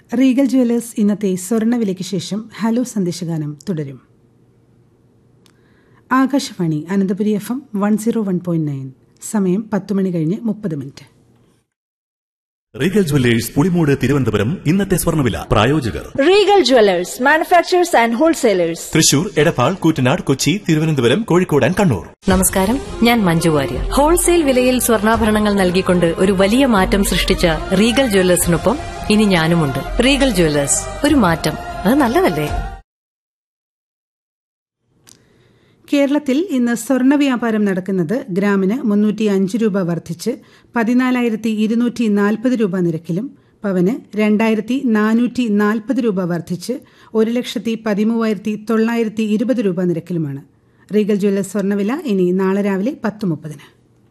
Regal Jewellers ഇന്നത്തെ സ്വർണ്ണവിലയ്ക്ക് ശേഷം hello സന്ദേശഗാനം തുടരും Akashvani Ananthapuri F M one zero one point nine സമയം പത്ത് മണി കഴിഞ്ഞ് മുപ്പത് minute Regal Jewellers Pulimoodu Thiruvananthapuram ഇന്നത്തെ സ്വർണ്ണവില പ്രായോജകർ Regal Jewelers, manufacturers and wholesalers. Thrissur Edappal Koottanad Kochi Thiruvananthapuram Kozhikode and Kannur നമസ്കാരം ഞാൻ മഞ്ജു വാര്യർ ഹോൾസെയിൽ വിലയിൽ സ്വർണ്ണാഭരണങ്ങൾ നൽകിക്കൊണ്ട് ഒരു വലിയ മാറ്റം സൃഷ്ടിച്ച റീഗൽ ജ്വല്ലേഴ്സിനൊപ്പം ഇനി ഞാനുമുണ്ട് റീഗൽ ജ്വല്ലേഴ്സ് ഒരു മാറ്റം അത് നല്ലതല്ലേ കേരളത്തിൽ ഇന്ന് സ്വർണ്ണ വ്യാപാരം നടക്കുന്നത് ഗ്രാമിന് മുന്നൂറ്റി അഞ്ച് രൂപ വർദ്ധിച്ച് പതിനാലായിരത്തി ഇരുന്നൂറ്റി നാൽപ്പത് രൂപ നിരക്കിലും പവന് രണ്ടായിരത്തി നാനൂറ്റി നാൽപ്പത് രൂപ വർദ്ധിച്ച് ഒരു ലക്ഷത്തി പതിമൂവായിരത്തി തൊള്ളായിരത്തി ഇരുപത് രൂപ നിരക്കിലുമാണ് റീഗൽ ജ്വല്ലേഴ്സ് സ്വർണ്ണവില ഇനി നാളെ രാവിലെ പത്ത് മുപ്പതിന്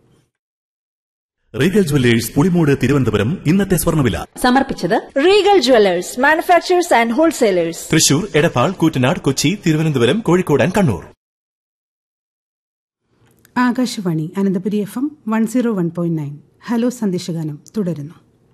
റീഗൽ ജുവല്ലേഴ്സ് പുളിമൂട് തിരുവനന്തപുരം ഇന്നത്തെ സ്വർണ്ണവില സമർപ്പിച്ചത് Regal Jewelers, manufacturers and wholesalers. Thrissur Edappal Koottanad Kochi Thiruvananthapuram Kozhikode and Kannur Akashvani Ananthapuri F M one zero one point nine hello സന്ദേശഗാനം തുടരുന്നു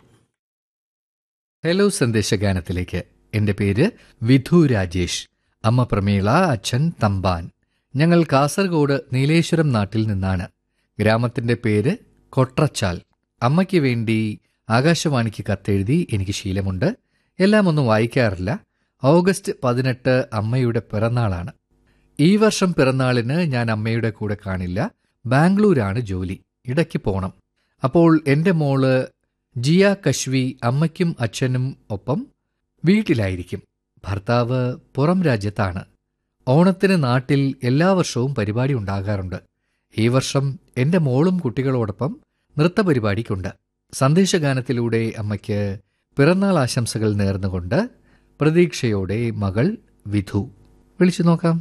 ഹലോ സന്ദേശഗാനത്തിലേക്ക് എൻ്റെ പേര് വിധു രാജേഷ് അമ്മ പ്രമീള അച്ഛൻ തമ്പാൻ ഞങ്ങൾ കാസർഗോഡ് നീലേശ്വരം നാട്ടിൽ നിന്നാണ് ഗ്രാമത്തിൻ്റെ പേര് കൊട്രച്ചാൽ അമ്മയ്ക്ക് വേണ്ടി ആകാശവാണിക്ക് കത്തെഴുതി എനിക്ക് ശീലമുണ്ട് എല്ലാം ഒന്നും വായിക്കാറില്ല ഓഗസ്റ്റ് പതിനെട്ട് അമ്മയുടെ പിറന്നാളാണ് ഈ വർഷം പിറന്നാളിന് ഞാൻ അമ്മയുടെ കൂടെ കാണില്ല ബാംഗ്ലൂരാണ് ജോലി ഇടയ്ക്ക് പോണം അപ്പോൾ എൻ്റെ മോള് ജിയ കശ്വി അമ്മയ്ക്കും അച്ഛനും ഒപ്പം വീട്ടിലായിരിക്കും ഭർത്താവ് പുറം രാജ്യത്താണ് ഓണത്തിന് നാട്ടിൽ എല്ലാ വർഷവും പരിപാടി ഉണ്ടാകാറുണ്ട് ഈ വർഷം എൻ്റെ മോളും കുട്ടികളോടൊപ്പം നൃത്തപരിപാടിക്കുണ്ട് സന്ദേശഗാനത്തിലൂടെ അമ്മയ്ക്ക് പിറന്നാൾ ആശംസകൾ നേർന്നുകൊണ്ട് പ്രതീക്ഷയോടെ മകൾ വിധു വിളിച്ചു നോക്കാം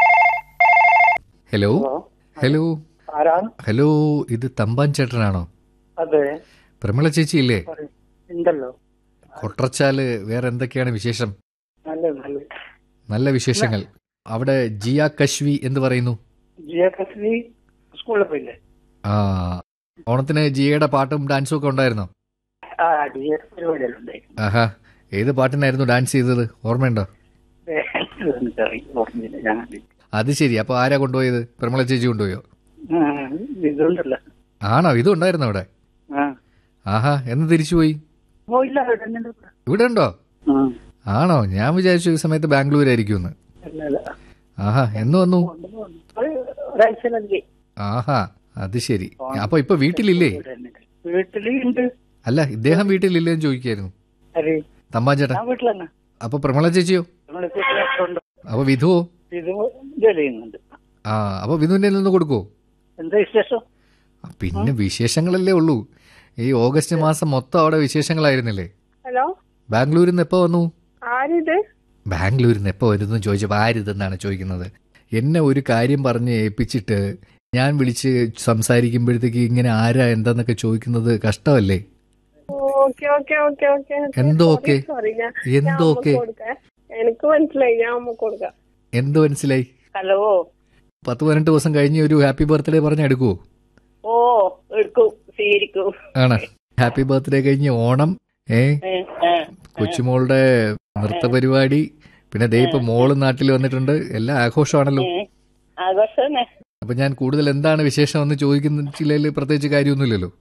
ഹലോ ഹലോ ആരാണ് ഹലോ ഇത് തമ്പാൻ ചേട്ടനാണോ അതെ പ്രമിള ചേച്ചി ഇല്ലേ പറയ്. ഉണ്ടല്ലോ കൊട്രച്ചാല് വേറെ എന്തൊക്കെയാണ് വിശേഷം നല്ല നല്ല നല്ല വിശേഷങ്ങൾ അവിടെ ജിയ കശ്വി എന്ന് പറയുന്നു ജിയ കസ്ലി സ്കൂളിൽ പോയില്ലേ ആ ഓണത്തിന് ജിയയുടെ പാട്ടും ഡാൻസും ഒക്കെ ഉണ്ടായിരുന്നോ ആ ജിയ പരിപാടിയെല്ലാം ഉണ്ടായിരുന്നു ആഹാ ഏത് പാട്ടിനായിരുന്നു ഡാൻസ് ചെയ്തത് ഓർമ്മയുണ്ടോ ഏ, എനിക്കറിയില്ല, ഓർമ്മയില്ല ഞാൻ അത് ശരി അപ്പൊ ആരാ കൊണ്ടുപോയത് പ്രമിള ചേച്ചി കൊണ്ടുപോയോ ആ, ഇതുണ്ടല്ലോ ആണോ ഇതും ഉണ്ടായിരുന്നു അവിടെ ആ ആഹാ എന്ന് തിരിച്ചുപോയി ഓ ഇല്ല ഇവിടെ തന്നെ ഉണ്ട്. ഇവിടെ ഉണ്ടോ ആ, ആണോ ഞാൻ വിചാരിച്ചു ഈ സമയത്ത് ബാംഗ്ലൂരായിരിക്കും എന്ന് ഇല്ല, ഇല്ല. ആഹാ എന്ന് വന്നു ഒരു ഒരാഴ്ച നൽകി ആഹാ അത് ശരി അപ്പൊ ഇപ്പൊ വീട്ടിലില്ലേ വീട്ടില് ഉണ്ട് അല്ല ഇദ്ദേഹം വീട്ടിലില്ലേ എന്ന് ചോദിക്കായിരുന്നു അരെ തമ്പാൻ ചേട്ടൻ ഞാൻ വീട്ടിലാണ് അപ്പൊ പ്രമള ചേച്ചിയോ നമ്മളെ വീട്ടിലുണ്ട് അപ്പൊ വിധുവോ ഇത് ജോലി ചെയ്യുന്നുണ്ട് ആ അപ്പൊ വിധുവിന്റെ നിന്ന് കൊടുക്കോ എന്താ വിശേഷം ആ, പിന്നെ വിശേഷങ്ങളല്ലേ ഉള്ളൂ ഈ ഓഗസ്റ്റ് മാസം മൊത്തം അവിടെ വിശേഷങ്ങളായിരുന്നില്ലേ ഹലോ ബാംഗ്ലൂരിൽ നിന്ന് എപ്പോ വന്നു ആരിത് ബാംഗ്ലൂരിൽ നിന്ന് എപ്പോ വരുന്നു ചോദിച്ചപ്പോൾ ആരിതെന്നാണ് ചോദിക്കുന്നത് എന്നെ ഒരു കാര്യം പറഞ്ഞ് ഏൽപ്പിച്ചിട്ട് ഞാൻ വിളിച്ച് സംസാരിക്കുമ്പോഴത്തേക്ക് ഇങ്ങനെ ആരാ എന്താന്നൊക്കെ ചോദിക്കുന്നത് കഷ്ടമല്ലേ ഓക്കെ ഓക്കെ ഓക്കെ ഓക്കെ എന്തോ ഓക്കെ? സോറി ഞാൻ എന്തോ ഞാൻ ഓക്കെ? അമ്മക്ക് കൊടുക്കാം എനിക്ക് മനസ്സിലായി ഞാൻ അമ്മക്ക് കൊടുക്കാം എന്ത് മനസ്സിലായി ഹലോ പത്ത് പതിനെട്ട് ദിവസം കഴിഞ്ഞ് ഒരു ഹാപ്പി ബർത്ത്ഡേ പറഞ്ഞ് എടുക്കുവോ ഓ എടുക്കും സ്വീകരിക്കും ആണ് ഹാപ്പി ബർത്ത്ഡേ കഴിഞ്ഞ് ഓണം ഏ ഏ, ഏ. കൊച്ചുമോളുടെ നൃത്ത പരിപാടി പിന്നെ ദേ ഇപ്പൊ മോള് നാട്ടിൽ വന്നിട്ടുണ്ട് എല്ലാം ആഘോഷമാണല്ലോ ഏ, ആഘോഷം തന്നെ അപ്പൊ ഞാൻ കൂടുതൽ എന്താണ് വിശേഷം എന്ന് ചോദിക്കുന്നതിൽ പ്രത്യേകിച്ച് കാര്യമൊന്നുമില്ലല്ലോ